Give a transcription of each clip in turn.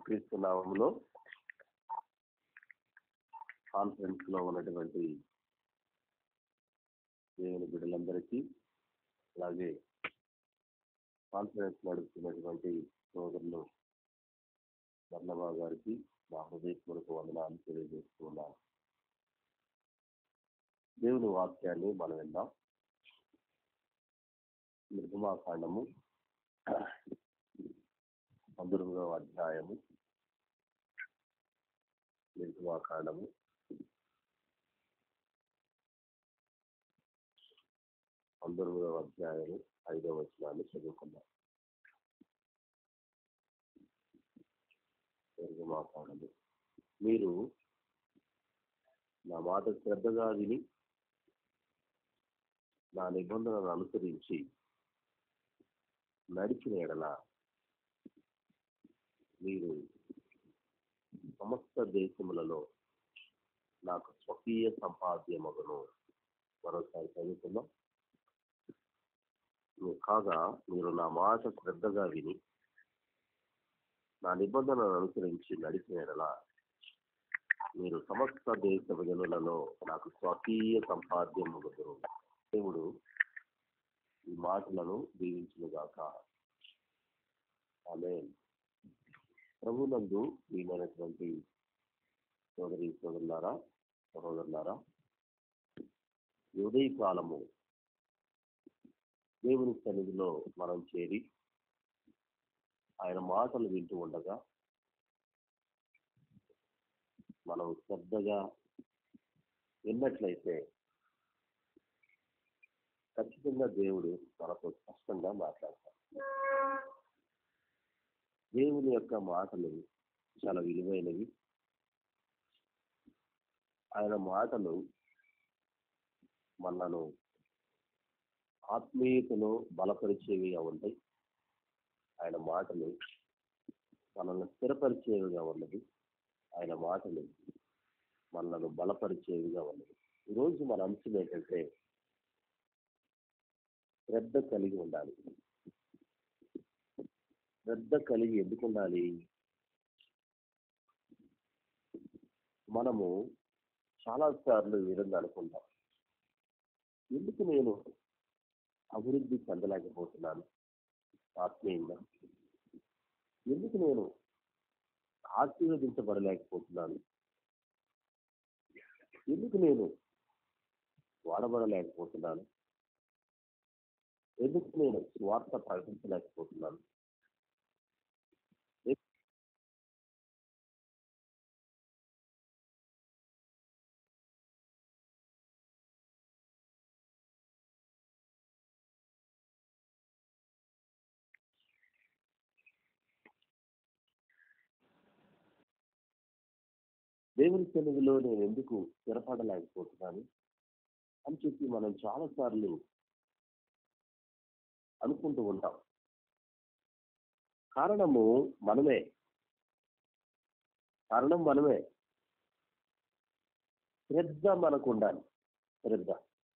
యేసుక్రీస్తు నామంలో కాన్ఫరెన్స్ లో ఉన్నటువంటి దేవుని బిడ్డలందరికీ అలాగే కాన్ఫరెన్స్ నడుపుతున్నటువంటి సోదరులు వర్ణబా గారికి మా హృదయపూర్వక వందనాలు తెలియజేస్తూ ఉన్నాను దేవుని వాక్యాన్ని మనం విందాం నిర్గమాకాండము పంతొమ్మిదవ అధ్యాయము నిర్గమాకాండము పంతొమ్మిదవ అధ్యాయము ఐదవ వచనాన్ని చదువుకుందాం నిర్గమాకాండము మీరు నా మాట శ్రద్ధగా విని నా నిబంధనను అనుసరించి నడిచిన ఎడల మీరు సమస్త దేశములలో నాకు స్వకీయ సంపాద్యమగును మరోసారి చదువుకుందాం కాగా మీరు నా మాట శ్రద్ధగా విని నా నిబంధనను అనుసరించి నడిచిన ఎడల మీరు సమస్త దేశ జనులలో నాకు స్వకీయ సంపాద్యమగుదురు దేవుడు ఈ మాటలను దీవించుగాక ఆమె ప్రభునందు వీలైనటువంటి సోదరి సోదరులారా సహోదరులారా ఉదయ కాలము దేవుని సన్నిధిలో మనం చేరి ఆయన మాటలు వింటూ ఉండగా మనం శ్రద్ధగా విన్నట్లయితే ఖచ్చితంగా దేవుడు మనతో స్పష్టంగా మాట్లాడతాడు దేవుని యొక్క మాటలు చాలా విలువైనవి ఆయన మాటలు మనను ఆత్మీయతను బలపరిచేవిగా ఉంటాయి ఆయన మాటలు మనల్ని స్థిరపరిచేవిగా ఉన్నది ఆయన మాటలు మనల్ని బలపరిచేవిగా ఉన్నది ఈరోజు మన అంశం ఏంటంటే శ్రద్ధ కలిగి ఉండాలి శ్రద్ధ కలిగి ఎందుకు ఉండాలి మనము చాలా సార్లు ఈ విధంగా అనుకుంటాం ఎందుకు నేను అభివృద్ధి చెందలేకపోతున్నాను ఆత్మీయంగా ఎందుకు నేను ఆశీర్వదించబడలేకపోతున్నాను ఎందుకు నేను వాడబడలేకపోతున్నాను ఎందుకు నేను స్వార్థ ప్రకటించలేకపోతున్నాను దేవుని సన్నిధిలో నేను ఎందుకు స్థిరపడలేకపోతున్నాను అని చెప్పి మనం చాలా సార్లు అనుకుంటూ ఉంటాం కారణము మనమే కారణం మనమే శ్రద్ధ మనకు ఉండాలి శ్రద్ధ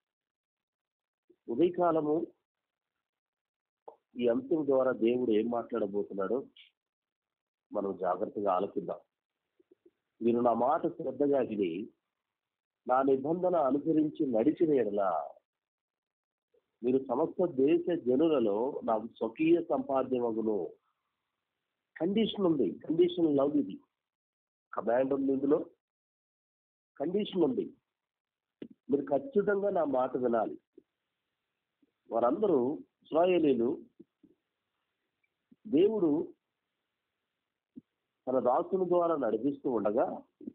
ఉదయకాలము ఈ అంశం ద్వారా దేవుడు ఏం మాట్లాడబోతున్నాడో మనం జాగ్రత్తగా ఆలోచిద్దాం మీరు నా మాట శ్రద్ధగా విని నా నిబంధన అనుసరించి నడిచిన ఎడలా మీరు సమస్త దేశ జనులలో నాకు స్వకీయ సంపాద్యమగును కండిషన్ ఉంది కండిషన్ లవ్ ఇది కమాండ్ ఉంది ఇందులో కండిషన్ ఉంది మీరు ఖచ్చితంగా నా మాట వినాలి వారందరూ ఇస్రాయేలీలు దేవుడు తన దాసుని ద్వారా నడిపిస్తూ ఉండగా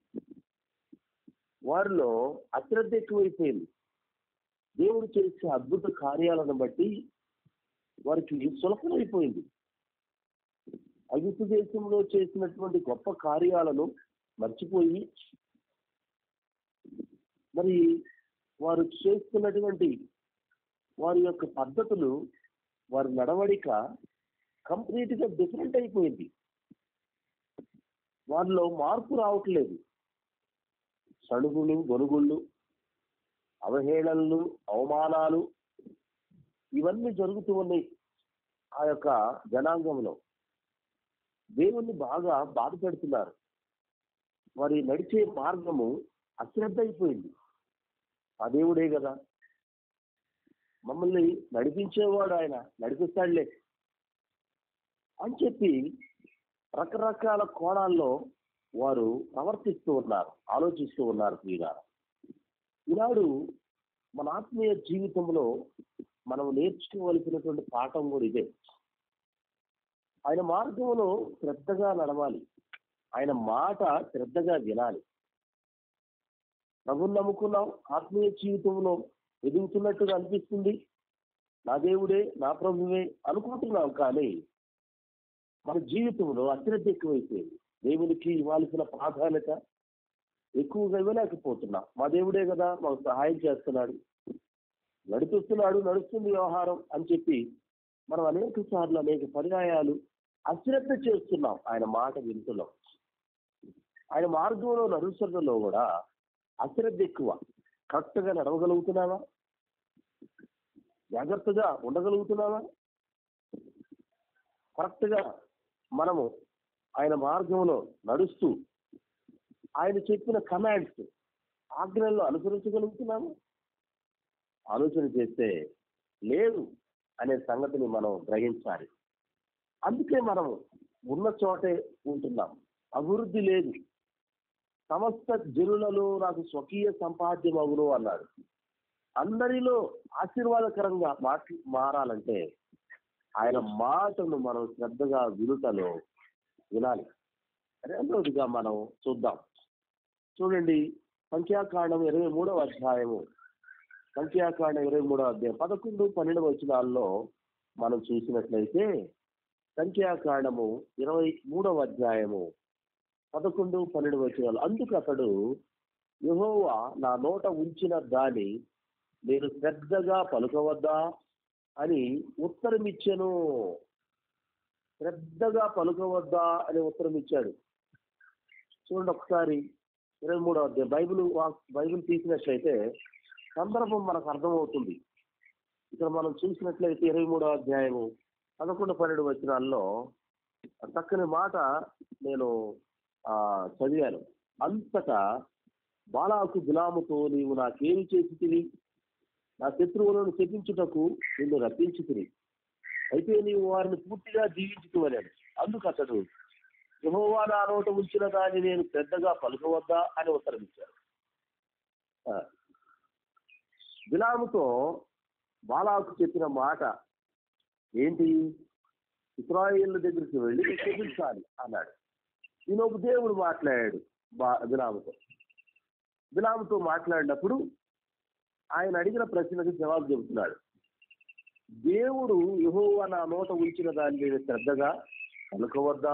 వారిలో అశ్రద్ధ ఎక్కువైపోయింది దేవుడు చేసే అద్భుత కార్యాలను బట్టి వారికి సులభమైపోయింది అగితు దేశంలో చేసినటువంటి గొప్ప కార్యాలను మర్చిపోయి మరి వారు చేస్తున్నటువంటి వారి యొక్క పద్ధతులు వారి నడవడిక కంప్లీట్ గా డిఫరెంట్ అయిపోయింది వారిలో మార్పు రావట్లేదు సణుగులు గొనుగుళ్ళు అవహేళనలు అవమానాలు ఇవన్నీ జరుగుతూ ఉన్నాయి ఆ యొక్క జనాంగంలో దేవుణ్ణి బాగా బాధ పెడుతున్నారు వారి నడిచే మార్గము అశ్రద్ధ అయిపోయింది ఆ దేవుడే కదా మమ్మల్ని నడిపించేవాడు ఆయన నడిపిస్తాడులే అని చెప్పి రకరకాల కోణాల్లో వారు ప్రవర్తిస్తూ ఉన్నారు ఆలోచిస్తూ ఉన్నారు ప్రియుగా ఈనాడు మన ఆత్మీయ జీవితంలో మనం నేర్చుకోవలసినటువంటి పాఠం కూడా ఇదే ఆయన మార్గంలో శ్రద్ధగా నడవాలి ఆయన మాట శ్రద్ధగా వినాలి ప్రభుని నమ్ముకున్నాం ఆత్మీయ జీవితంలో ఎదుగుతున్నట్టుగా అనిపిస్తుంది నా దేవుడే నా ప్రభువే అనుకుంటున్నాం కానీ మన జీవితంలో అశ్రద్ధ ఎక్కువైపోయింది దేవునికి ఇవ్వాల్సిన ప్రాధాన్యత ఎక్కువగా ఇవ్వలేకపోతున్నాం మా దేవుడే కదా మాకు సహాయం చేస్తున్నాడు నడిపిస్తున్నాడు నడుస్తుంది వ్యవహారం అని చెప్పి మనం అనేక సార్లు అనేక పర్యాయాలు అశ్రద్ధ చేస్తున్నాం ఆయన మాట వింటున్నాం ఆయన మార్గంలో నడుస్తున్నలో కూడా అశ్రద్ధ ఎక్కువ కరెక్ట్గా నడవగలుగుతున్నావా జాగ్రత్తగా ఉండగలుగుతున్నావా కరెక్ట్గా మనము ఆయన మార్గంలో నడుస్తూ ఆయన చెప్పిన కమాండ్స్ ఆజ్ఞలను అనుసరించగలుగుతున్నాము ఆలోచన చేస్తే లేదు అనే సంగతిని మనం గ్రహించాలి అందుకే మనం ఉన్న చోటే ఉంటున్నాం అభివృద్ధి లేదు సమస్త జనులలో నాకు స్వకీయ సంపాద్యం అవును అన్నాడు అందరిలో ఆశీర్వాదకరంగా మాట్ మారాలంటే ఆయన మాటను మనం శ్రద్ధగా వినుటలో వినాలి రెండవదిగా మనం చూద్దాం చూడండి సంఖ్యాకాండం ఇరవై మూడవ అధ్యాయము సంఖ్యాకాండం ఇరవై మూడవ అధ్యాయం పదకొండు పన్నెండు వచనాల్లో మనం చూసినట్లయితే సంఖ్యాకాండము ఇరవై మూడవ అధ్యాయము పదకొండు పన్నెండు వచనాలు అందుకు అతడు యెహోవా నా నోట ఉంచిన దాని నేను శ్రద్ధగా పలుకవద్దా అని ఉత్తరం ఇచ్చాను శ్రద్ధగా పలుకవద్దా అని ఉత్తరం ఇచ్చాడు చూడండి ఒకసారి ఇరవై మూడో అధ్యాయం బైబిల్ వా- బైబిల్ తీసినట్లయితే సందర్భం మనకు అర్థమవుతుంది ఇక్కడ మనం చూసినట్లయితే ఇరవై మూడో అధ్యాయము పదకొండు పన్నెండు వచనాల్లో చక్కని మాట నేను ఆ, చదివాను అంతటా బాలాకు గులాముతో నీవు నాకేమి చేసి తిని నా శత్రువులను శపించుటకు నిన్ను రప్పించి తిని అయితే నీవు వారిని పూర్తిగా జీవించుకోలేను అందుకు అతడు యహోవా నా నోట ఉంచిన దాన్ని నేను పెద్దగా పలుకవద్దా అని ఉత్తరం ఇచ్చాడు ఆ. బిలాముతో బాలాకు చెప్పిన మాట ఏంటి ఇస్రాయేల్ దగ్గరికి వెళ్ళి శపించాలి అన్నాడు ఈయనొక దేవుడు మాట్లాడాడు బా బిలాముతో బిలాముతో మాట్లాడినప్పుడు ఆయన అడిగిన ప్రశ్నకు జవాబు చెబుతున్నాడు దేవుడు యెహోవా నా నోట ఉంచిన దాన్ని నేను శ్రద్ధగా పలుకవద్దా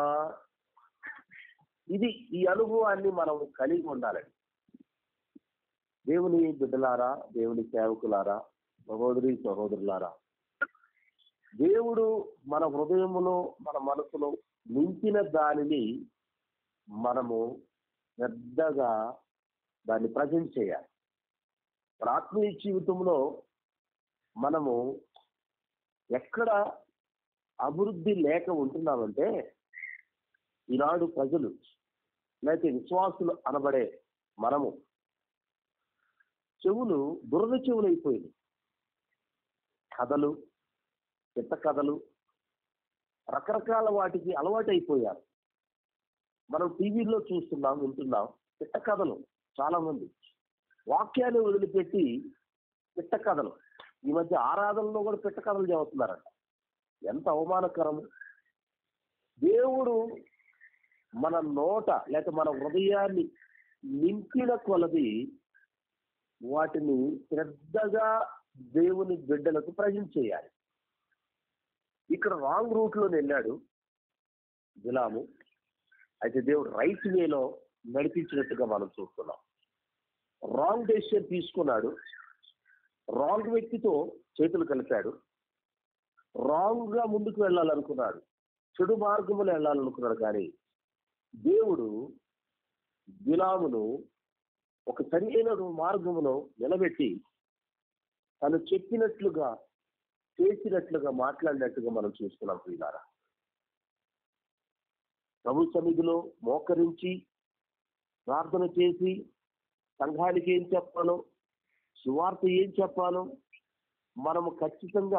ఇది ఈ అనుభవాన్ని మనం కలిగి ఉండాలండి దేవుని బిడ్డలారా దేవుని సేవకులారా సహోదరి సహోదరులారా దేవుడు మన హృదయములో మన మనసులో నింపిన దానిని మనము శ్రద్ధగా దాన్ని ప్రజెంట్ చేయాలి మన ఆత్మీయ జీవితంలో మనము ఎక్కడ అభివృద్ధి లేక ఉంటున్నామంటే ఈనాడు ప్రజలు లేకపోతే విశ్వాసులు అనబడే మనము చెవులు దురద చెవులు అయిపోయింది కథలు చిత్త కథలు రకరకాల వాటికి అలవాటు అయిపోయారు మనం టీవీలో చూస్తున్నాం వింటున్నాం చిట్ట కథలు చాలా మంది వాక్యాన్ని వదిలిపెట్టి పిట్ట కథలు ఈ మధ్య ఆరాధనలో కూడా పిట్ట కథలు చదువుతున్నారంట ఎంత అవమానకరము దేవుడు మన నోట లేక మన హృదయాన్ని నింపిన కొలది వాటిని శ్రద్ధగా దేవుని బిడ్డలకు ప్రజెంట్ చేయాలి ఇక్కడ రాంగ్ రూట్ లో వెళ్ళాడు బిలాము అయితే దేవుడు రైట్ వేలో నడిపించినట్టుగా మనం చూస్తున్నాం రాంగ్ డెసిషన్ తీసుకున్నాడు రాంగ్ వ్యక్తితో చేతులు కలిపాడు రాంగ్ గా ముందుకు వెళ్ళాలనుకున్నాడు చెడు మార్గములు వెళ్ళాలనుకున్నాడు కానీ దేవుడు బిలామును ఒక సరైన మార్గములో నిలబెట్టి తను చెప్పినట్లుగా చేసినట్లుగా మాట్లాడినట్టుగా మనం చూస్తున్నాం ప్రియులారా ప్రభు సన్నిధిలో మోకరించి ప్రార్థన చేసి సంఘానికి ఏం చెప్పాలో సువార్త ఏం చెప్పాలో మనము ఖచ్చితంగా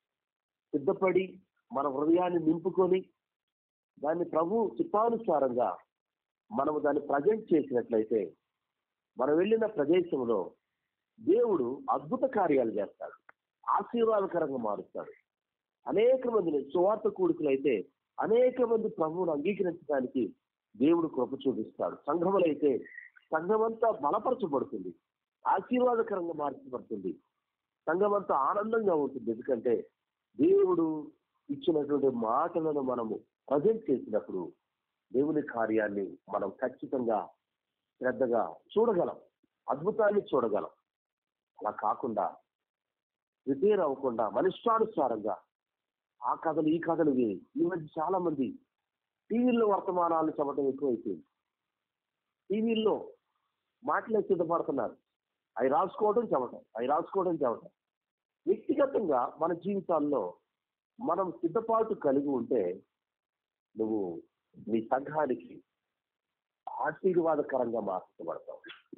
సిద్ధపడి మన హృదయాన్ని నింపుకొని దాన్ని ప్రభు చిత్తానుసారంగా మనము దాన్ని ప్రజెంట్ చేసినట్లయితే మనం వెళ్ళిన ప్రదేశంలో దేవుడు అద్భుత కార్యాలు చేస్తాడు ఆశీర్వాదకరంగా మారుస్తాడు అనేక మందిని సువార్త కూడుకులైతే అనేక మంది ప్రభువును అంగీకరించడానికి దేవుడు కృప చూపిస్తాడు సంఘములైతే సంఘమంతా బలపరచబడుతుంది ఆశీర్వాదకరంగా మార్చబడుతుంది సంఘమంతా ఆనందంగా ఉంటుంది ఎందుకంటే దేవుడు ఇచ్చినటువంటి మాటలను మనము ప్రజెంట్ చేసినప్పుడు దేవుని కార్యాన్ని మనం ఖచ్చితంగా శ్రద్ధగా చూడగలం అద్భుతాన్ని చూడగలం అలా కాకుండా ప్రిపేర్ అవ్వకుండా మనిష్టానుసారంగా ఆ కథలు ఈ కథలు విని ఈ మధ్య చాలా మంది టీవీల్లో వర్తమానాలు చెప్పడం ఎక్కువైపోయింది టీవీల్లో మాటలే సిద్ధపడుతున్నారు అవి రాసుకోవడం చెప్పటం అవి రాసుకోవడం చెప్పటం వ్యక్తిగతంగా మన జీవితాల్లో మనం సిద్ధపాటు కలిగి ఉంటే నువ్వు నీ సంఘానికి ఆశీర్వాదకరంగా మార్చబడతావు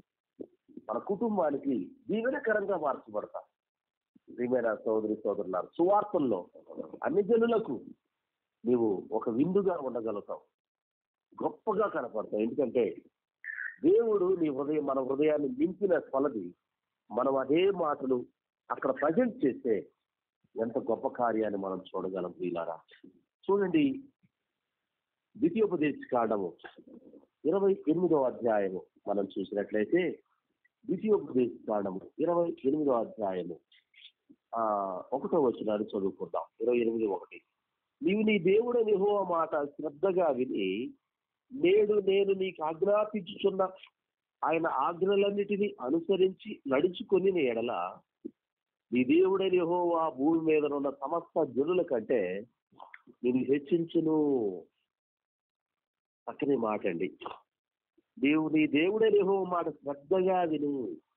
మన కుటుంబానికి దీవెనకరంగా మార్చబడతావు ప్రియమైన సోదరి సోదరులారు సువార్తల్లో అన్ని జనులకు నీవు ఒక విందుగా ఉండగలుగుతావు గొప్పగా కనపడతావు ఎందుకంటే దేవుడు నీ హృదయం మన హృదయాన్ని నింపిన కొలది మనం అదే మాటలు అక్కడ ప్రజెంట్ చేస్తే ఎంత గొప్ప కార్యాన్ని మనం చూడగలం వీలారా చూడండి ద్వితీయోపదేశ కాండము ఇరవై ఎనిమిదో అధ్యాయము మనం చూసినట్లయితే ద్వితీయోపదేశ కాండము ఇరవై ఎనిమిదో అధ్యాయము ఆ ఒకటో వచ్చినాన్ని చదువుకుందాం ఇరవై ఎనిమిది ఒకటి నీవు నీ దేవుడు నిహోవ మాట శ్రద్ధగా విని నేడు నేను నీకు ఆజ్ఞాపించుచున్న ఆయన ఆజ్ఞలన్నిటినీ అనుసరించి నడుచుకొని ఎడల నీ దేవుడని యెహోవా భూమి మీద ఉన్న సమస్త జనుల కంటే నేను హెచ్చించును పక్కనే మాట అండి దేవుని దేవుడని యెహోవా మాట శ్రద్ధగా విను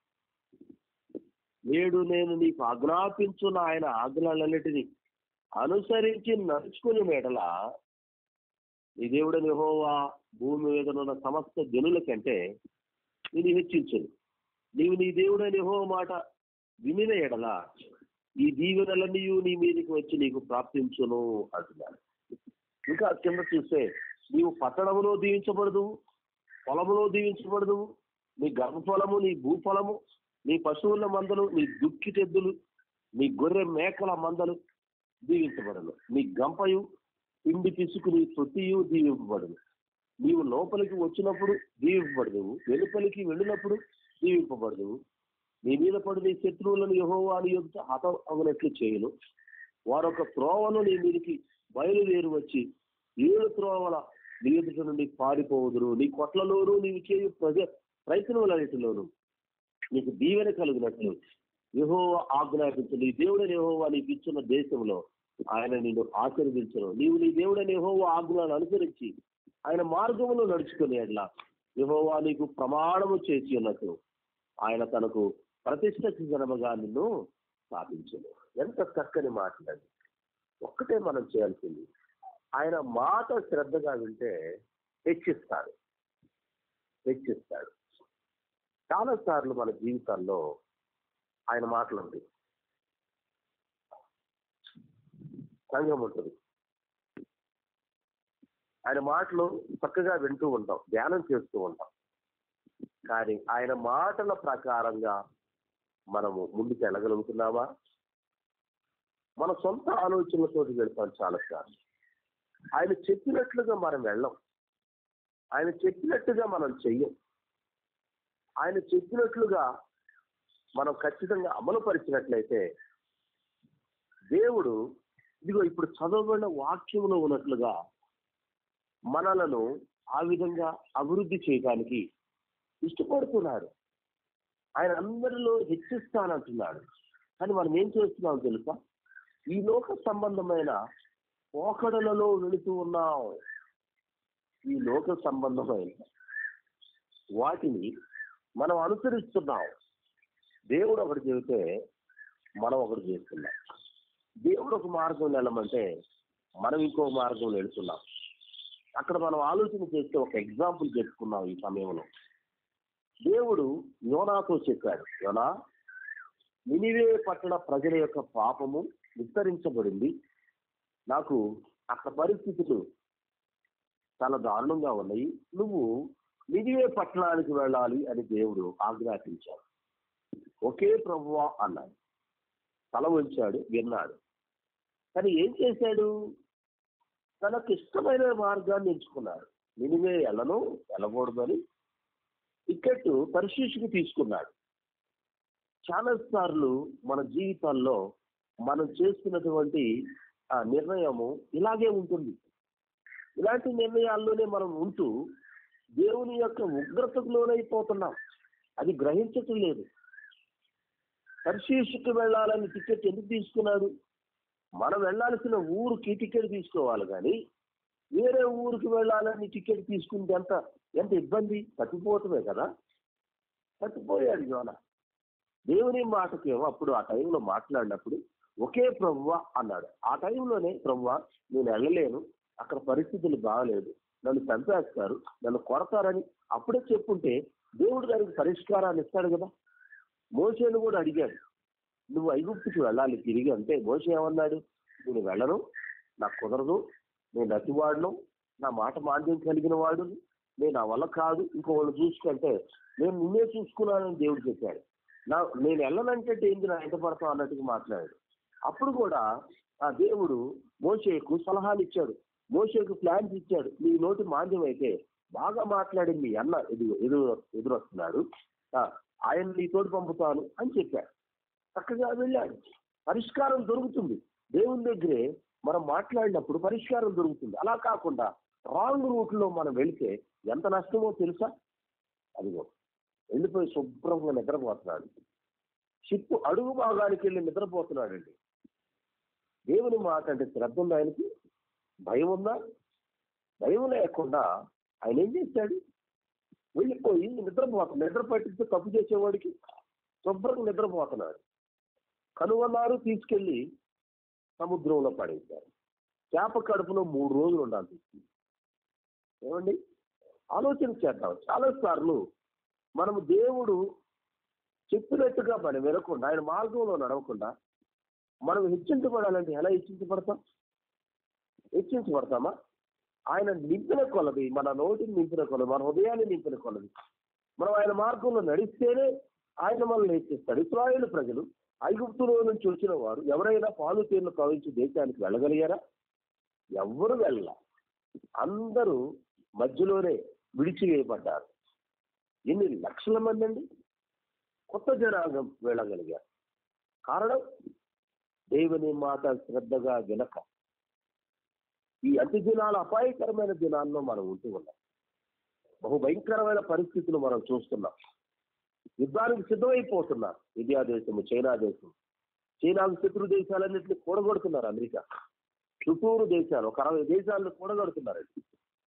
నేడు నేను నీకు ఆజ్ఞాపించున్న ఆయన ఆజ్ఞలన్నిటినీ అనుసరించి నడుచుకుని మేడల నీ దేవుడని యెహోవా భూమి మీద ఉన్న సమస్త జనుల కంటే నేను హెచ్చించును నీవు నీ దేవుడని యెహోవా మాట వినిన ఎడల ఈ దీవెనలన్నీ నీ మీదకి వచ్చి నీకు ప్రాప్తించును అంటున్నాడు ఇంకా కింద చూస్తే నీవు పట్టణములో దీవించబడదు పొలములో దీవించబడదు నీ గర్భఫలము నీ భూఫలము నీ పశువుల మందలు నీ దుక్కిటెద్దులు నీ గొర్రె మేకల మందలు దీవించబడను నీ గంపయు పిండి పిసుకు నీ తొట్టియు దీవింపబడను నీవు లోపలికి వచ్చినప్పుడు దీవింపబడదు వెలుపలికి వెళ్ళినప్పుడు దీవింపబడదు నీ మీద పడి నీ శత్రువులను యహోవాని యొక్క హత అవ్వనట్లు చేయను వారొక త్రోవను నీ మీదకి బయలుదేరి వచ్చి ఏడు త్రోవల నీ ఎదుట నుండి పారిపోవుదురు నీ కొట్లలోను నీవు చేయు ప్రజ ప్రయత్నములన్నిటిలోను నీకు దీవెన కలిగినట్లు యహోవ ఆజ్ఞాపించు నీ దేవుడని యహోవా నీకు ఇచ్చిన దేశంలో ఆయన నిన్ను ఆశీర్వదించను నీవు నీ దేవుడని యహోవా ఆజ్ఞలను అనుసరించి ఆయన మార్గములో నడుచుకుని అట్లా యహోవా నీకు ప్రమాణము చేసి ఉన్నట్టు ఆయన తనకు ప్రతిష్టజనముగా నిన్ను స్థాపించను ఎంత చక్కని మాట్లాడి ఒక్కటే మనం చేయాల్సింది ఆయన మాట శ్రద్ధగా వింటే హెచ్చిస్తాడు హెచ్చిస్తాడు చాలా సార్లు మన జీవితాల్లో ఆయన మాటలు ఉంటాయి సంఘం ఉంటుంది ఆయన మాటలు చక్కగా వింటూ ఉంటాం ధ్యానం చేస్తూ ఉంటాం కానీ ఆయన మాటల ప్రకారంగా మనము ముందుకు వెళ్ళగలుగుతున్నామా మన సొంత ఆలోచనలతోటి వెళ్తాం చాలా సార్లు ఆయన చెప్పినట్లుగా మనం వెళ్ళం ఆయన చెప్పినట్టుగా మనం చెయ్యం ఆయన చెప్పినట్లుగా మనం ఖచ్చితంగా అమలుపరిచినట్లయితే దేవుడు ఇదిగో ఇప్పుడు చదవబడిన వాక్యంలో ఉన్నట్లుగా మనలను ఆ విధంగా అభివృద్ధి చేయడానికి ఇష్టపడుతున్నాడు ఆయన అందరిలో హెచ్చిస్తానంటున్నాడు కానీ మనం ఏం చేస్తున్నాం తెలుసా ఈ లోక సంబంధమైన పోకడలలో వెళుతూ ఉన్నాం ఈ లోక సంబంధమైన వాటిని మనం అనుసరిస్తున్నాం దేవుడు ఒకటి చెబితే మనం ఒకటి చేస్తున్నాం దేవుడు ఒక మార్గం వెళ్ళమంటే మనం ఇంకో మార్గం వెళుతున్నాం అక్కడ మనం ఆలోచన చేస్తే ఒక ఎగ్జాంపుల్ చెప్పుకున్నాం ఈ సమయంలో దేవుడు యోనాతో చెప్పాడు యోనా నినివే పట్టణ ప్రజల యొక్క పాపము విస్తరించబడింది నాకు అక్కడ పరిస్థితులు చాలా దారుణంగా ఉన్నాయి నువ్వు నినివే పట్టణానికి వెళ్ళాలి అని దేవుడు ఆజ్ఞాపించాడు ఒకే ప్రభువా అన్నాడు తల వంచాడు విన్నాడు కానీ ఏం చేశాడు తనకు ఇష్టమైన మార్గాన్ని ఎంచుకున్నాడు నినివే వెళ్ళను వెళ్ళకూడదని టికెట్ పరిశీలికి తీసుకున్నాడు చాలా సార్లు మన జీవితాల్లో మనం చేస్తున్నటువంటి ఆ నిర్ణయము ఇలాగే ఉంటుంది ఇలాంటి నిర్ణయాల్లోనే మనం ఉంటూ దేవుని యొక్క ఉగ్రతకు లోనైపోతున్నాం అది గ్రహించటం లేదు పరిశీలికి వెళ్ళాలని టికెట్ ఎందుకు తీసుకున్నాడు మనం వెళ్ళాల్సిన ఊరికి టికెట్ తీసుకోవాలి కానీ వేరే ఊరికి వెళ్ళాలని టికెట్ తీసుకుంటే ఎంత ఎంత ఇబ్బంది తప్పిపోవటమే కదా తప్పిపోయాడు యోన దేవుని మాటకేమో అప్పుడు ఆ టైంలో మాట్లాడినప్పుడు ఒకే ప్రభువ అన్నాడు ఆ టైంలోనే ప్రభువ నేను వెళ్ళలేను అక్కడ పరిస్థితులు బాగలేదు నన్ను చంపేస్తారు నన్ను కొడతారని అప్పుడే చెప్పుంటే దేవుడు దానికి పరిష్కారాన్ని ఇస్తాడు కదా మోసేను కూడా అడిగాడు నువ్వు ఐగుప్తుకి వెళ్ళాలి తిరిగి అంటే మోసే ఏమన్నాడు నేను వెళ్ళను నాకు కుదరదు నేను నటివాడును నా మాట మాంద్యం కలిగిన వాడు నేను నా వల్ల కాదు ఇంకో వాళ్ళు చూసుకుంటే నేను నిన్నే చూసుకున్నానని దేవుడు చెప్పాడు నా నేను వెళ్ళనంటే ఏంటి నా ఎంత పడతావు అన్నట్టుగా మాట్లాడాడు అప్పుడు కూడా ఆ దేవుడు మోషేకు సలహాలు ఇచ్చాడు మోషేకు ప్లాన్స్ ఇచ్చాడు నీ నోటి మాంద్యం అయితే బాగా మాట్లాడింది మీ అన్న ఎదురు ఎదురు ఎదురొస్తున్నాడు ఆ, ఆయన నీతోటి పంపుతాను అని చెప్పాడు చక్కగా వెళ్ళాడు పరిష్కారం దొరుకుతుంది దేవుని దగ్గరే మనం మాట్లాడినప్పుడు పరిష్కారం దొరుకుతుంది అలా కాకుండా రాంగ్ రూట్ లో మనం వెళితే ఎంత నష్టమో తెలుసా అదిగో వెళ్ళిపోయి శుభ్రంగా నిద్రపోతున్నాడు షిప్ అడుగు భాగానికి వెళ్ళి నిద్రపోతున్నాడండి దేవుని మాట అంటే శ్రద్ధ ఉంది ఆయనకి భయం ఉందా భయం లేకుండా ఆయన ఏం చేశాడు వెళ్ళిపోయి నిద్రపోతున్నాడు నిద్ర పట్టిస్తే తప్పు చేసేవాడికి శుభ్రంగా నిద్రపోతున్నాడు కనుగొన్నారు తీసుకెళ్లి సముద్రంలో పడేశారు చేప కడుపులో మూడు రోజులు ఉండాల్సి వచ్చింది ఏమండి ఆలోచన చేద్దాం చాలా సార్లు మనము దేవుడు చెప్పినట్టుగా మనం వినకుండా ఆయన మార్గంలో నడవకుండా మనం హెచ్చించబడాలంటే ఎలా హెచ్చించబడతాం హెచ్చించబడతామా ఆయన నింపిన కొలది మన నోటిని నింపిన కొలది మన హృదయాన్ని నింపిన కొలది మనం ఆయన మార్గంలో నడిస్తేనే ఆయన మనల్ని హెచ్చిస్తాడు ఇస్రాయేల్ ప్రజలు ఐగుప్తులో నుంచి వచ్చిన వారు ఎవరైనా పాలు తేళ్లు ప్రవహించి దేశానికి వెళ్ళగలిగారా ఎవ్వరు వెళ్ళ అందరూ మధ్యలోనే విడిచివేయబడ్డారు ఎన్ని లక్షల మంది అండి కొత్త జనాంగం వెళ్ళగలిగారు కారణం దేవుని మాట శ్రద్ధగా వినక ఈ అతి దినాల అపాయకరమైన దినాల్లో మనం ఉంటూ ఉన్నాం బహు భయంకరమైన పరిస్థితులు మనం చూస్తున్నాం యుద్ధానికి సిద్ధమైపోతున్నారు ఇండియా దేశము చైనా దేశం చైనాకు శత్రు దేశాలన్నింటినీ కూడగొడుతున్నారు అమెరికా చుట్టూరు దేశాలు ఒక అరవై దేశాలను కూడగొడుతున్నారండి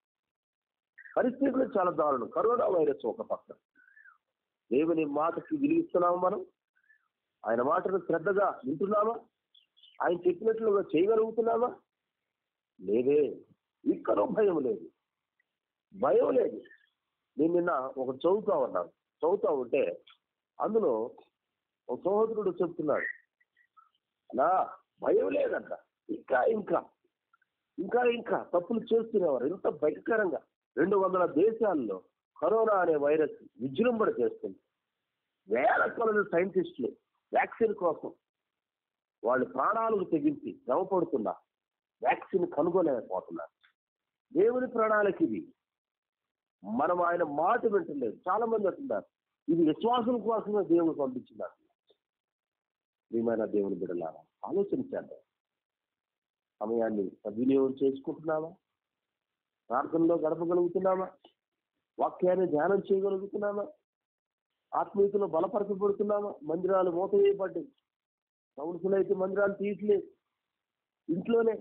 పరిస్థితులు చాలా దారుణం కరోనా వైరస్ ఒక పక్క దేవుని మాటకి విలువిస్తున్నాము మనం ఆయన మాటను శ్రద్ధగా వింటున్నామా ఆయన చెప్పినట్లుగా చేయగలుగుతున్నామా లేదే ఇక్కడ భయం లేదు భయం లేదు నేను నిన్న ఒక చదువుతా ఉన్నాను చదువుతా ఉంటే అందులో ఒక సహోదరుడు చెప్తున్నాడు అలా భయం లేదంట ఇంకా ఇంకా ఇంకా ఇంకా తప్పులు చేస్తున్నవారు ఇంత భయంకరంగా రెండు వందల దేశాల్లో కరోనా అనే వైరస్ విజృంభణ చేస్తుంది వేల కొలది సైంటిస్టులు వ్యాక్సిన్ కోసం వాళ్ళు ప్రాణాలకు తెగించి శ్రమపడుతున్నా వ్యాక్సిన్ కనుగొనలేకపోతున్నారు దేవుని ప్రణాళిక ఇది మనం ఆయన మాట వింటలేదు చాలా మంది అంటున్నారు ఇది విశ్వాసం కోసమే దేవుడు పంపించినారు ప్రియమైన దేవుని బిడ్డలారా ఆలోచన చేద్దాం సమయాన్ని సద్వినియోగం చేసుకుంటున్నామా ప్రార్థనలో గడపగలుగుతున్నామా వాక్యాన్ని ధ్యానం చేయగలుగుతున్నామా ఆత్మీయతలో బలపరచబడుతున్నామా మందిరాలు మూతవేయబడ్డాయి కౌన్సిల్ అయితే మందిరాలు తీయట్లేదు ఇంట్లోనే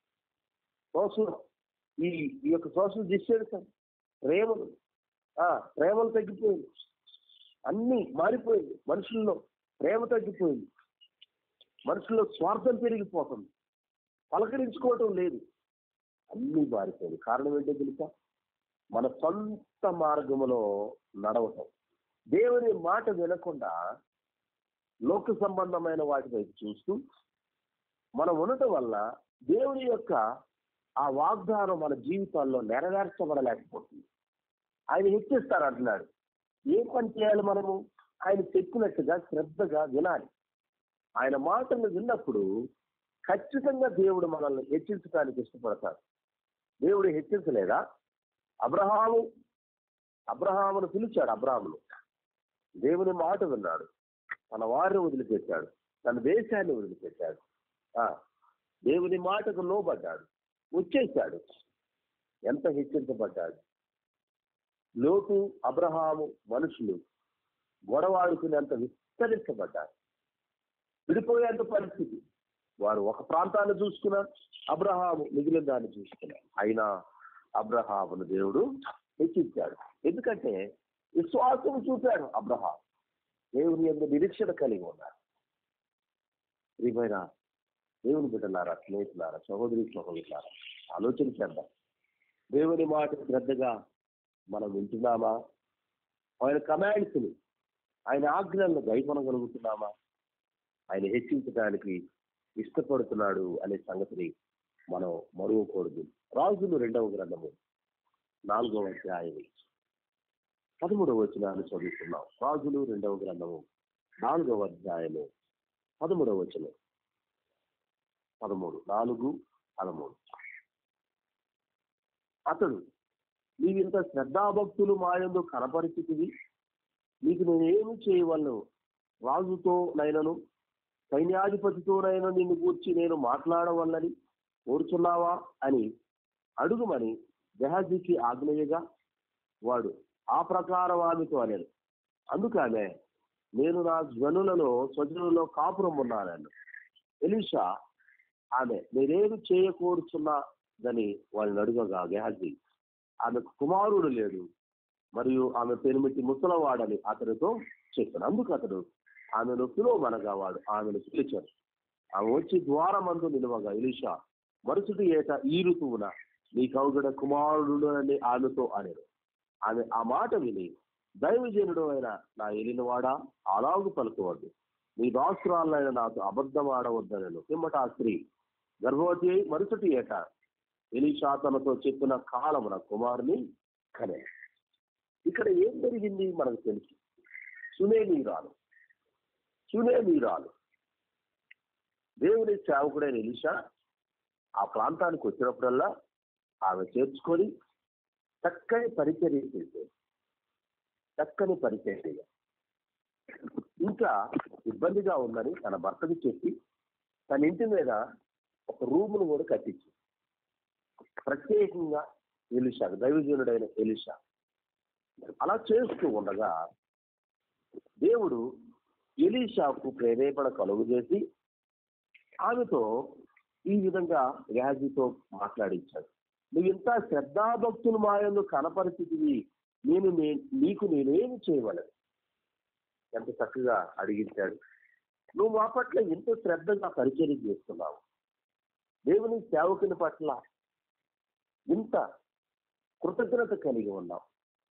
సోషల్ ఈ ఈ యొక్క సోషల్ డిస్టెన్స్ ప్రేమలు ఆ, ప్రేమలు తగ్గిపోయింది అన్నీ మారిపోయింది మనుషుల్లో ప్రేమ తగ్గిపోయింది మనుషుల్లో స్వార్థం పెరిగిపోతుంది పలకరించుకోవటం లేదు అన్ని మారిపోయింది కారణం ఏంటో తెలుసా మన సొంత మార్గములో నడవటం దేవుని మాట వినకుండా లోక సంబంధమైన వాటి వైపు చూస్తూ మనం ఉండటం వల్ల దేవుని యొక్క ఆ వాగ్దానం మన జీవితాల్లో నెరవేర్చబడలేకపోతుంది ఆయన హెచ్చిస్తారు అంటున్నాడు ఏం పని చేయాలి మనము ఆయన చెప్పినట్టుగా శ్రద్ధగా వినాలి ఆయన మాటలు విన్నప్పుడు ఖచ్చితంగా దేవుడు మనల్ని హెచ్చించడానికి ఇష్టపడతాడు దేవుడు హెచ్చించలేదా అబ్రహాము అబ్రహామును పిలిచాడు అబ్రహామును దేవుని మాట విన్నాడు తన వారిని వదిలిపెట్టాడు తన దేశాన్ని వదిలిపెట్టాడు ఆ, దేవుని మాటకు లోబడ్డాడు వచ్చేసాడు ఎంత హెచ్చించబడ్డాడు లోటు అబ్రహాము మనుషులు గొడవాడుకునేంత విస్తరించబడ్డారు విడిపోయేంత పరిస్థితి వారు ఒక ప్రాంతాన్ని చూసుకున్నారు అబ్రహాము మిగిలిన దాన్ని చూసుకున్నారు అయినా అబ్రహామును దేవుడు హెచ్చించాడు ఎందుకంటే విశ్వాసం చూపాడు అబ్రహాం దేవుని యొక్క నిరీక్షణ కలిగి ఉన్నారు ప్రియమైన దేవుని బిడ్డలారా స్నేహితులారా సహోదరి సహోదరులారా ఆలోచన చేద్దాం దేవుని మాట శ్రద్ధగా మనం వింటున్నామా ఆయన కమాండ్స్ని ఆయన ఆజ్ఞలను గైకొనగలుగుతున్నామా ఆయన హెచ్చించడానికి ఇష్టపడుతున్నాడు అనే సంగతిని మనం మరువకూడదు రాజులు రెండవ గ్రంథము నాలుగవ అధ్యాయం పదమూడవ వచనాన్ని చదువుతున్నాం రాజులు రెండవ గ్రంథము నాలుగవ అధ్యాయము పదమూడవ వచనం పదమూడు నాలుగు పదమూడు అతడు నీవింత శ్రద్ధాభక్తులు మాయందు కనపరిచితివి నీకు నేనేమి చేయవలను రాజుతో నైనను సైన్యాధిపతితోనైనా నిన్ను గూర్చి నేను మాట్లాడవల్లని కోరుచున్నావా అని అడుగుమని జహాజీకి ఆజ్ఞయగా వాడు ఆ ప్రకారం ఆమెతో అనేది అందుకనే నేను నా జ్వనులలో స్వజనులలో కాపురం ఉన్నానని ఎలీషా ఆమె నేనేమి చేయకూరుచున్నదని వాళ్ళని అడుగగా గెహాజీ ఆమెకు కుమారుడు లేడు మరియు ఆమె పెనిమిటి ముసలవాడని అతనితో చెప్పాను అందుకు అతడు ఆమెను పిలువమనగా వాడు ఆమెను పిలిచాడు ఆమె వచ్చి ద్వారమందు నిలవగా ఎలీషా మరుసటి ఏట ఈ ఋతువున నీ కౌగడ కుమారుడు అని ఆమెతో అనేడు ఆమె ఆ మాట విని దైవజనుడు అయిన నా ఎలినవాడా అలాగు పలుకోవద్దు నీ దాసురాలైన నాకు అబద్ధం ఆడవద్దనను పిమ్మట ఆ స్త్రీ గర్భవతి అయి మరుసటి ఏట ఎలీషా తనతో చెప్పిన కాలమున కుమారుని కనే ఇక్కడ ఏం జరిగింది మనకు తెలుసు సునేమీరాలు సునేమీరాలు దేవుని సేవకుడైన ఎలీషా ఆ ప్రాంతానికి వచ్చినప్పుడల్లా ఆమె చేర్చుకొని చక్కని పరిచర్య చేసేది చక్కని పరిచర్య ఇంకా ఇబ్బందిగా ఉందని తన భర్తకి చెప్పి తన ఇంటి మీద ఒక రూమును కూడా కట్టించి ప్రత్యేకంగా ఎలిషా దైవజనుడైన ఎలిషా అలా చేస్తూ ఉండగా దేవుడు ఎలీషాకు ప్రేరేపణ కలుగు చేసి ఆమెతో ఈ విధంగా వ్యాధితో మాట్లాడించాడు నువ్వు ఇంత శ్రద్ధాభక్తులు మాయందు కనపరిచితివి నేను నే- నీకు నేనేమి చేయవలను ఎంత చక్కగా అడిగించాడు నువ్వు మా పట్ల ఎంతో శ్రద్ధగా పరిచయం చేస్తున్నావు దేవుని సేవకుని పట్ల ఇంత కృతజ్ఞత కలిగి ఉన్నావు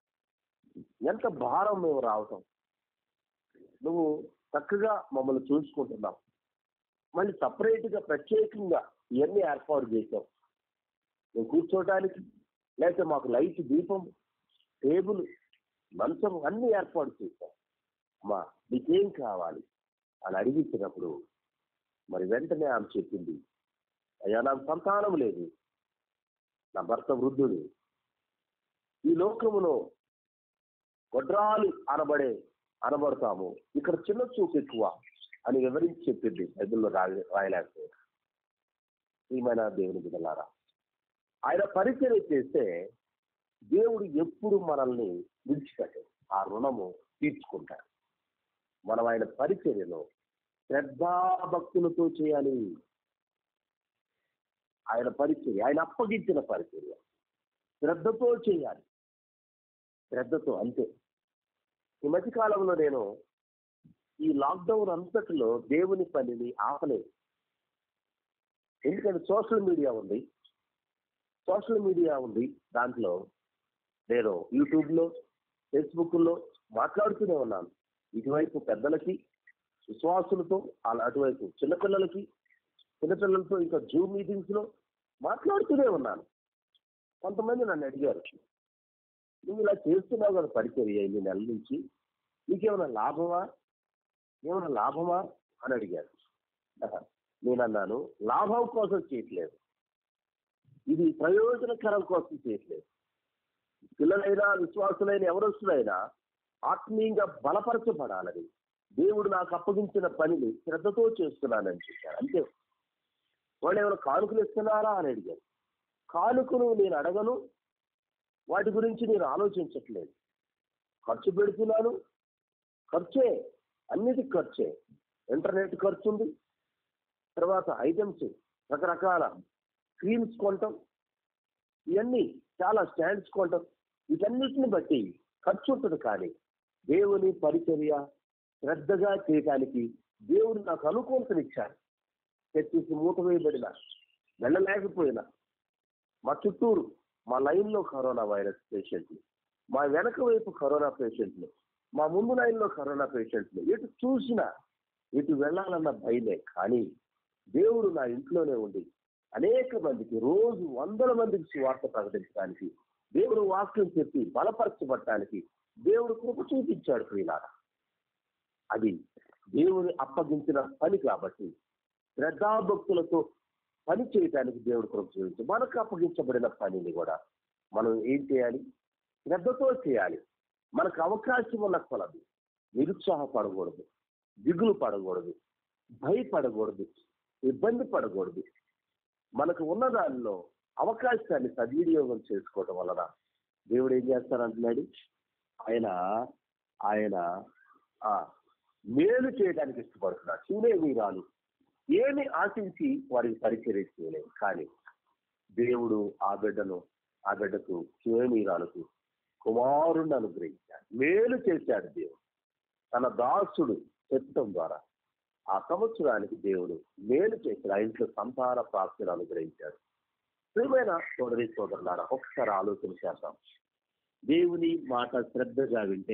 ఎంత భారం మేము రావటం నువ్వు చక్కగా మమ్మల్ని చూసుకుంటున్నావు మళ్ళీ సపరేట్ గా ప్రత్యేకంగా ఇవన్నీ ఏర్పాటు చేసావు మేము కూర్చోటానికి లేకపోతే మాకు లైట్ దీపం టేబుల్ మంచం అన్ని ఏర్పాటు చేశాం అమ్మా నీకేం కావాలి అని అడిగించినప్పుడు మరి వెంటనే ఆమె చెప్పింది అయ్యా నాకు సంతానం లేదు నా భర్త వృద్ధుడు ఈ లోకములో గొడ్రాలు అనబడే అనబడతాము ఇక్కడ చిన్న చూపు ఎక్కువ అని వివరించి చెప్పింది బైబిల్లో రాయ రాయలేకపోయారు ఏమైనా దేవుని బిడ్డలారా ఆయన పరిచయం చేస్తే దేవుడు ఎప్పుడు మనల్ని విడిచిపెట్టాడు ఆ రుణము తీర్చుకుంటాడు మనం ఆయన పరిచర్యలో శ్రద్ధాభక్తులతో చేయాలి ఆయన పరిచర్య ఆయన అప్పగించిన పరిచర్య శ్రద్ధతో చేయాలి శ్రద్ధతో అంతే ఈ మధ్యకాలంలో నేను ఈ లాక్డౌన్ అంతటిలో దేవుని పనిని ఆపలేదు ఎందుకంటే సోషల్ మీడియా ఉంది సోషల్ మీడియా ఉంది దాంట్లో నేను యూట్యూబ్లో ఫేస్బుక్లో మాట్లాడుతూనే ఉన్నాను ఇటువైపు పెద్దలకి విశ్వాసులతో అలా అటువైపు చిన్నపిల్లలకి చిన్నపిల్లలతో ఇంకా జూమ్ మీటింగ్స్లో మాట్లాడుతూనే ఉన్నాను కొంతమంది నన్ను అడిగారు నువ్వు ఇలా చేస్తున్నావు కదా పరిచర్య ఎన్ని నెలల నుంచి నీకేమైనా లాభమా ఏమైనా లాభమా అని అడిగారు నేను అన్నాను లాభం కోసం చేయట్లేదు ఇది ప్రయోజనకరం కోసం చేయట్లేదు పిల్లలైనా విశ్వాసులైన ఎవరొస్తులైనా ఆత్మీయంగా బలపరచబడాలని దేవుడు నాకు అప్పగించిన పనిని శ్రద్ధతో చేస్తున్నానని చెప్పారు అంతే వాళ్ళు ఏమైనా కానుకలు ఇస్తున్నారా అని అడిగారు కానుకలు నేను అడగను వాటి గురించి నేను ఆలోచించట్లేదు ఖర్చు పెడుతున్నాను ఖర్చే అన్నిటి ఖర్చే ఇంటర్నెట్ ఖర్చు ఉంది తర్వాత ఐటమ్స్ రకరకాల క్రీమ్స్ కొనటం ఇవన్నీ చాలా స్టాండ్స్ కొనటం వీటన్నిటిని బట్టి ఖర్చు ఉంటుంది కానీ దేవుని పరిచర్య శ్రద్ధగా చేయటానికి దేవుడు నాకు అనుకూలతనిచ్చాడు తెచ్చేసి మూట వేయబడిన వెళ్ళలేకపోయినా మా చుట్టూరు మా లైన్లో కరోనా వైరస్ పేషెంట్లు మా వెనక వైపు కరోనా పేషెంట్లు మా ముందు లైన్లో కరోనా పేషెంట్లు ఎటు చూసినా ఎటు వెళ్ళాలన్న భయమే కానీ దేవుడు నా ఇంట్లోనే ఉండి అనేక మందికి రోజు వందల మందికి సువార్త ప్రకటించడానికి దేవుడు వాక్యం చెప్పి బలపరచబడటానికి దేవుడు కృప చూపించాడు ప్రియులారా అది దేవుని అప్పగించిన పని కాబట్టి శ్రద్ధాభక్తులతో పని చేయడానికి దేవుడు కృప చూపించాడు మనకు అప్పగించబడిన పనిని కూడా మనం ఏం చేయాలి శ్రద్ధతో చేయాలి మనకు అవకాశం ఉన్న కొలది నిరుత్సాహపడకూడదు దిగులు పడకూడదు భయపడకూడదు ఇబ్బంది పడకూడదు మనకు ఉన్న దానిలో అవకాశాన్ని సద్వినియోగం చేసుకోవడం వలన దేవుడు ఏం చేస్తారంటున్నాడు ఆయన ఆయన ఆ మేలు చేయడానికి ఇష్టపడుతున్నాడు చూడే వీరాలు ఏమి ఆశించి వారికి పరిచర్య చేయలేదు కానీ దేవుడు ఆ బిడ్డను ఆ బిడ్డకు చూడనీరాలకు కుమారుణ్ణి అనుగ్రహించాడు మేలు చేశాడు దేవుడు తన దాసుడు చెప్పడం ద్వారా ఆ సంవత్సరానికి దేవుడు మేలు చేశాడు ఆ ఇంట్లో సంతాన ప్రాప్తిని అనుగ్రహించాడు ప్రియమైన సోదరి సోదరులారా ఒకసారి ఆలోచన చేద్దాం దేవుని మాట శ్రద్ధగా వింటే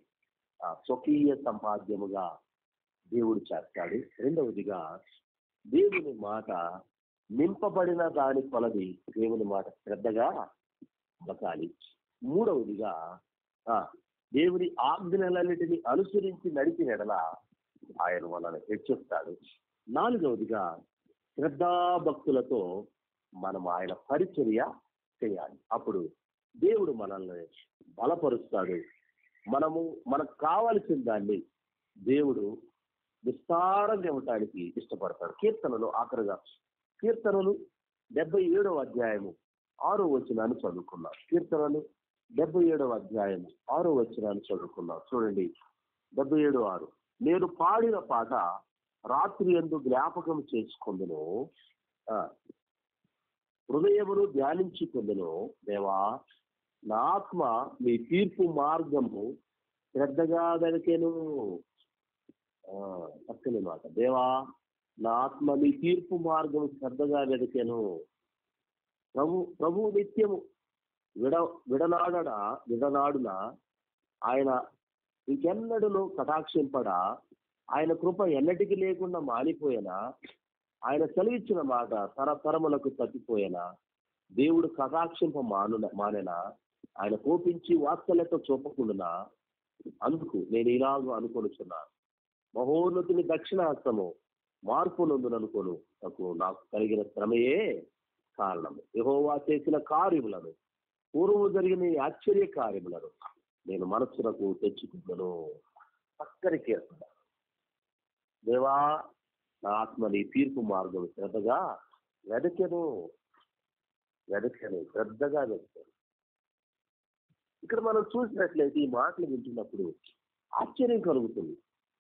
ఆ స్వకీయ సంపాద్యముగా దేవుడు చేస్తాడు రెండవదిగా దేవుని మాట నింపబడిన దాని కొలది దేవుని మాట శ్రద్ధగా బకాలి మూడవదిగా ఆ, దేవుని ఆజ్ఞలన్నిటిని అనుసరించి నడిచిన ఎడల ఆయన మనల్ని హెచ్చిస్తాడు నాలుగవదిగా శ్రద్ధాభక్తులతో మనం ఆయన పరిచర్య చేయాలి అప్పుడు దేవుడు మనల్ని బలపరుస్తాడు మనము మనకు కావలసిన దాన్ని దేవుడు విస్తారంగా ఇవ్వటానికి ఇష్టపడతాడు కీర్తనలు ఆఖరిగా కీర్తనలు డెబ్బై ఏడవ అధ్యాయము ఆరో వచనాన్ని చదువుకున్నాం కీర్తనలు డెబ్బై ఏడవ అధ్యాయము ఆరో వచనాన్ని చదువుకున్నాం చూడండి డెబ్బై ఏడు ఆరు నేను పాడిన పాట రాత్రి ఎందు జ్ఞాపకం చేసుకుందును ఆ, హృదయమును ధ్యానించుకుందును దేవా నా ఆత్మ మీ తీర్పు మార్గము శ్రద్ధగా వెనకెను ఆ, చక్కని మాట దేవా నా ఆత్మ నీ తీర్పు మార్గం శ్రద్ధగా వెదకెను ప్రభు ప్రభు నిత్యము విడ విడనాడన విడనాడున ఆయన ఇంకెన్నడను కటాక్షింపడా ఆయన కృప ఎన్నటికి లేకుండా మానిపోయినా ఆయన సెలవిచ్చిన మాట తరతరములకు తప్పిపోయినా దేవుడు కటాక్షింప మాను మానెనా ఆయన కోపించి వాత్సల్యత చూపకుండా అందుకు నేను ఇలాగూ అనుకొనుచున్నాను మహోన్నతుని దక్షిణాస్తము మార్పు నందుననుకోను నాకు నాకు కలిగిన శ్రమయే కారణము యెహోవా చేసిన కార్యములను పూర్వము జరిగిన ఈ ఆశ్చర్య కార్యములను నేను మనస్సులకు తెచ్చుకున్నాను చక్కని కీర్తన దేవా నా ఆత్మ నీ తీర్పు మార్గం శ్రద్ధగా వెదకెను వెదకెను శ్రద్ధగా వెదకెను ఇక్కడ మనం చూసినట్లయితే ఈ మాటలు వింటున్నప్పుడు ఆశ్చర్యం కలుగుతుంది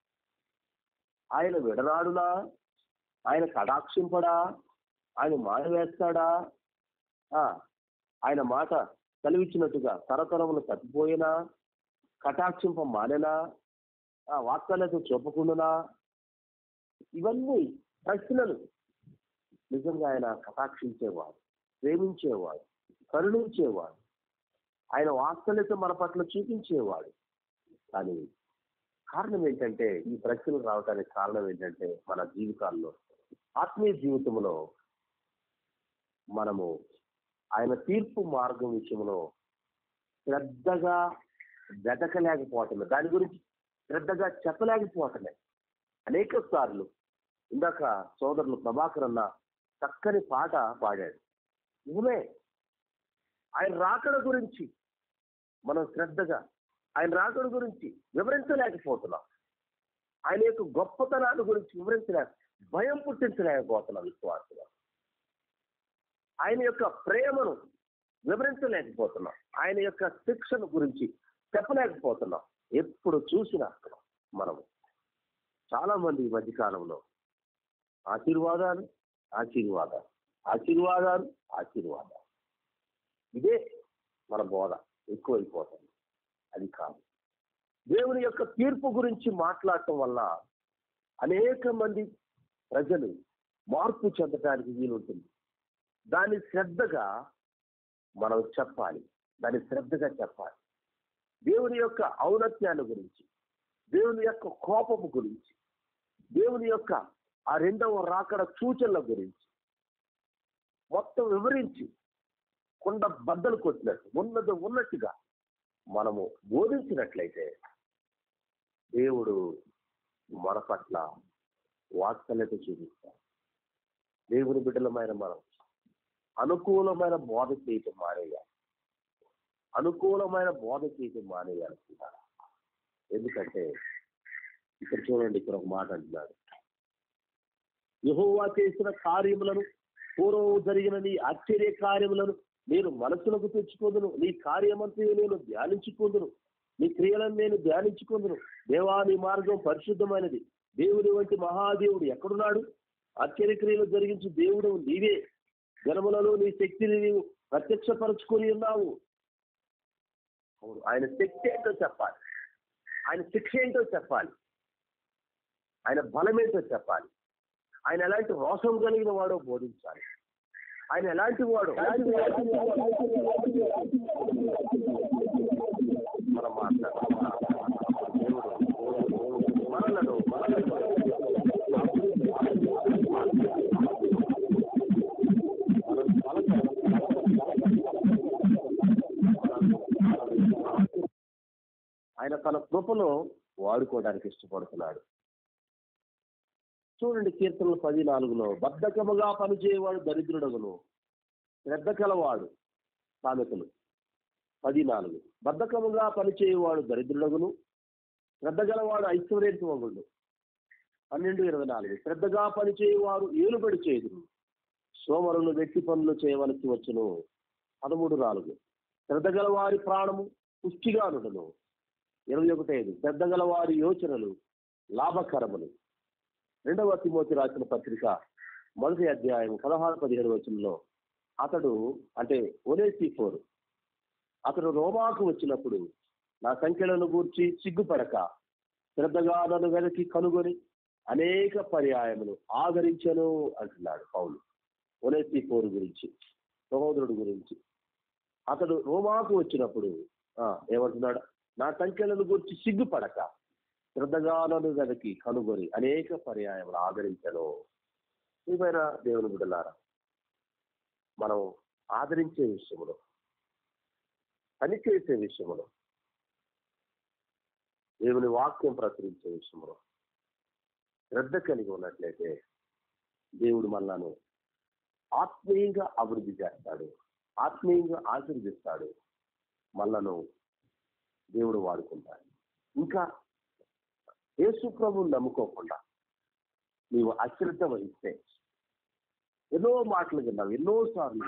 ఆయన విడనాడునా ఆయన కటాక్షింపడా ఆయన మానవేస్తాడా ఆ, ఆయన మాట సెలవిచ్చినట్టుగా తరతరములు తప్పిపోయినా కటాక్షింప మానేనా ఆ వార్తలకు చూపకుండానా ఇవన్నీ ప్రశ్నలు నిజంగా ఆయన కటాక్షించేవాడు ప్రేమించేవాడు కరుణించేవాడు ఆయన వాస్తవ్యత మన పట్ల చూపించేవాడు కానీ కారణం ఏంటంటే ఈ ప్రశ్నలు రావడానికి కారణం ఏంటంటే మన జీవితాల్లో ఆత్మీయ జీవితంలో మనము ఆయన తీర్పు మార్గం విషయంలో శ్రద్ధగా వెతకలేకపోవటమే దాని గురించి శ్రద్ధగా చెప్పలేకపోవటమే అనేక సార్లు ఇందాక సోదరులు ప్రభాకర్ అన్న చక్కని పాట పాడాడు నిజమే ఆయన రాకడ గురించి మనం శ్రద్ధగా ఆయన రాకడ గురించి వివరించలేకపోతున్నాం ఆయన యొక్క గొప్పతనాన్ని గురించి వివరించలేక భయం పుట్టించలేకపోతున్నాం విశ్వాసులు ఆయన యొక్క ప్రేమను వివరించలేకపోతున్నాం ఆయన యొక్క శిక్షణ గురించి చెప్పలేకపోతున్నాం ఎప్పుడు చూసినా మనము చాలా మంది ఈ మధ్యకాలంలో ఆశీర్వాదాలు ఆశీర్వాదాలు ఆశీర్వాదాలు ఆశీర్వాదాలు ఇదే మన బోధ ఎక్కువైపోతుంది అది కాదు దేవుని యొక్క తీర్పు గురించి మాట్లాడటం వల్ల అనేక మంది ప్రజలు మార్పు చెందడానికి వీలుంటుంది దాన్ని శ్రద్ధగా మనం చెప్పాలి దాన్ని శ్రద్ధగా చెప్పాలి దేవుని యొక్క ఔన్నత్యాన్ని గురించి దేవుని యొక్క కోపము గురించి దేవుని యొక్క ఆ రెండవ రాకడ సూచనల గురించి మొత్తం వివరించి కుండ బద్దలు కొట్టినట్టు ఉన్నది ఉన్నట్టుగా మనము బోధించినట్లయితే దేవుడు మన పట్ల వాత్సల్యత చూపిస్తాడు దేవుని బిడ్డలమైన మనం అనుకూలమైన బోధ చేయటం మానేయాలి అనుకూలమైన బోధ చేయటం మానేయాలనుకుంటారు ఎందుకంటే ఇక్కడ చూడండి ఇక్కడ ఒక మాట అంటున్నాడు యహోవా చేసిన కార్యములను పూర్వం జరిగిన నీ ఆశ్చర్య కార్యములను నేను మనసులకు తెచ్చుకుందును నీ కార్యమంతా నేను ధ్యానించుకుందును నీ క్రియలను నేను ధ్యానించుకుందును దేవా నీ మార్గం పరిశుద్ధమైనది దేవుని వంటి మహాదేవుడు ఎక్కడున్నాడు ఆశ్చర్యక్రియలు జరిగించు దేవుడు నీవే జనములలో నీ శక్తిని నీవు ప్రత్యక్షపరచుకొని ఉన్నావు అవును ఆయన శక్తి ఏంటో చెప్పాలి ఆయన శిక్ష ఏంటో చెప్పాలి ఆయన బలం ఏంటో చెప్పాలి ఆయన ఎలాంటి రోషం కలిగిన వాడో బోధించాలి ఆయన ఎలాంటి వాడు మనం మాట్లాడాలి దేవుడు మనలను మనలను ఆయన తన కృపను వాడుకోవడానికి ఇష్టపడుతున్నాడు చూడండి కీర్తనలు పది నాలుగులో బద్ధకముగా పనిచేయవాడు దరిద్రుడగును శ్రద్ధ కలవాడు సామెతలు పది నాలుగు బద్ధకముగా పనిచేయవాడు దరిద్రుడగును శ్రద్ధ గలవాడు ఐశ్వర్యవంతుడు పన్నెండు ఇరవై నాలుగు శ్రద్ధగా పనిచేయవారు ఏలుబడి చేదురు సోమరులు వెట్టి పనులు చేయవలసి వచ్చును పదమూడు నాలుగు శ్రద్ధ గలవారి ప్రాణము పుష్టిగా నుండును ఇరవై ఒకటి ఐదు శ్రద్ధ గలవారి యోచనలు లాభకరములు రెండవ తిమోతి రాసిన పత్రిక మొదటి అధ్యాయం పదహారు పదిహేడు వచనంలో అతడు అంటే ఒనేసి ఫోర్ అతడు రోమాకు వచ్చినప్పుడు నా సంఖ్యలను గూర్చి సిగ్గుపడక శ్రద్ధగా నన్ను వెనక్కి కనుగొని అనేక పర్యాయములు ఆదరించను అంటున్నాడు పౌలు ఒనేసి ఫోర్ గురించి సహోదరుడు గురించి అతడు రోమాకు వచ్చినప్పుడు ఆ, ఏమంటున్నాడు నా సంఖ్యలను గురించి సిగ్గుపడక శ్రద్ధగా నన్ను వెనక్కి కనుగొని అనేక పర్యాయములు ఆదరించను ఏమైనా దేవుని బిడ్డలారా మనం ఆదరించే విషయంలో పనిచేసే విషయంలో దేవుని వాక్యం ప్రచురించే విషయంలో శ్రద్ధ కలిగి ఉన్నట్లయితే దేవుడు మనలను ఆత్మీయంగా అభివృద్ధి చేస్తాడు ఆత్మీయంగా ఆశీర్దిస్తాడు మనలను దేవుడు వాడుకుంటాడు ఇంకా యేసు ప్రభువుని నమ్ముకోకుండా నీవు అశ్రద్ధ వహిస్తే ఎన్నో మాటలు విన్నావు ఎన్నో సార్లు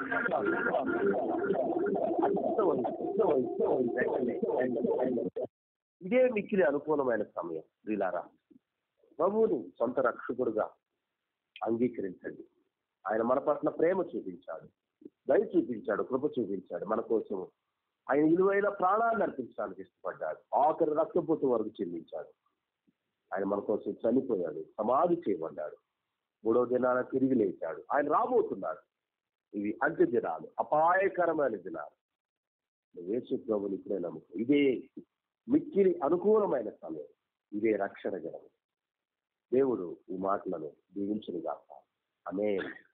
అశ్రద్ధ వహిస్తే, వహిస్తే, వహిస్తే, ఇదే మిక్కిలి అనుకూలమైన సమయం వీలారా ప్రభువుని సొంత రక్షకుడుగా అంగీకరించండి ఆయన మన పట్ల ప్రేమ చూపించాడు దయ చూపించాడు కృప చూపించాడు మన కోసం ఆయన విలువైన ప్రాణాన్ని అర్పించడానికి ఇష్టపడ్డాడు ఆఖరి రక్తపోతు వరకు చెల్లించాడు ఆయన మన కోసం చనిపోయాడు సమాధి చేయబడ్డాడు మూడవ దినాన తిరిగి లేచాడు ఆయన రాబోతున్నాడు ఇవి అంత్య దినాలు అపాయకరమైన దినాలు నువ్వు యేసు ప్రభుని ఇప్పుడే నమ్ముకో ఇదే మిక్కిలి అనుకూలమైన సమయం ఇదే రక్షణ దినం దేవుడు ఈ మాటలను దీవించును గాక ఆమేన్